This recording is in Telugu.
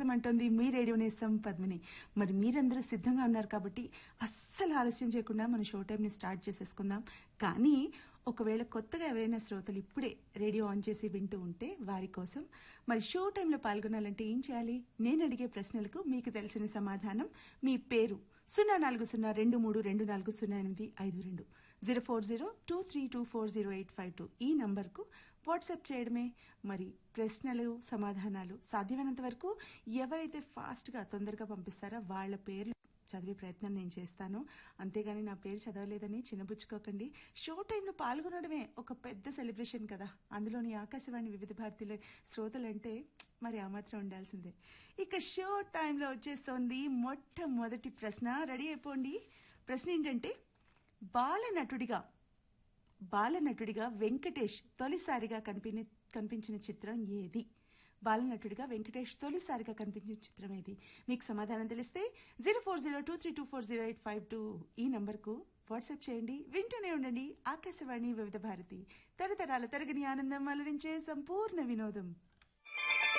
స్వాగతం అంటోంది మీ రేడియో నేస్తం పద్మిని మరి మీరందరూ సిద్ధంగా ఉన్నారు కాబట్టి అస్సలు ఆలస్యం చేయకుండా మన షో టైంని స్టార్ట్ చేసేసుకుందాం కానీ ఒకవేళ కొత్తగా ఎవరైనా శ్రోతలు ఇప్పుడే రేడియో ఆన్ చేసి వింటూ ఉంటే వారి కోసం మరి షో టైంలో పాల్గొనాలంటే ఏం చేయాలి నేను అడిగే ప్రశ్నలకు మీకు తెలిసిన సమాధానం మీ పేరు సున్నా నాలుగు సున్నా రెండు మూడు రెండు నాలుగు సున్నా ఎనిమిది ఐదు రెండు zero four zero two three two four zero eight five two ఈ నంబర్కు వాట్సాప్ చేయడమే మరి ప్రశ్నలు సమాధానాలు సాధ్యమైనంత వరకు ఎవరైతే ఫాస్ట్గా తొందరగా పంపిస్తారో వాళ్ళ పేర్లు చదివే ప్రయత్నం నేను చేస్తాను అంతేగాని నా పేరు చదవలేదని చిన్నబుచ్చుకోకండి షో టైంలో పాల్గొనడమే ఒక పెద్ద సెలబ్రేషన్ కదా అందులోని ఆకాశవాణి వివిధ భారతీయుల శ్రోతలంటే మరి ఆ మాత్రం ఉండాల్సిందే ఇక షో టైంలో వచ్చేస్తోంది మొట్టమొదటి ప్రశ్న రెడీ అయిపోండి ప్రశ్న ఏంటంటే బాల నటుడిగా బాలనటుడిగా వెంకటేష్ తొలిసారిగా కనిపిన కనిపించిన చిత్రం ఏది బాలనటుడిగా వెంకటేష్ తొలిసారిగా కనిపించిన చిత్రం ఏది మీకు సమాధానం తెలిస్తే zero four zero two three two four zero eight five two ఈ నంబర్కు వాట్సాప్ చేయండి వింటూనే ఉండండి ఆకాశవాణి వివిధ భారతి తరతరాల తరగని ఆనందం అలరించే సంపూర్ణ వినోదం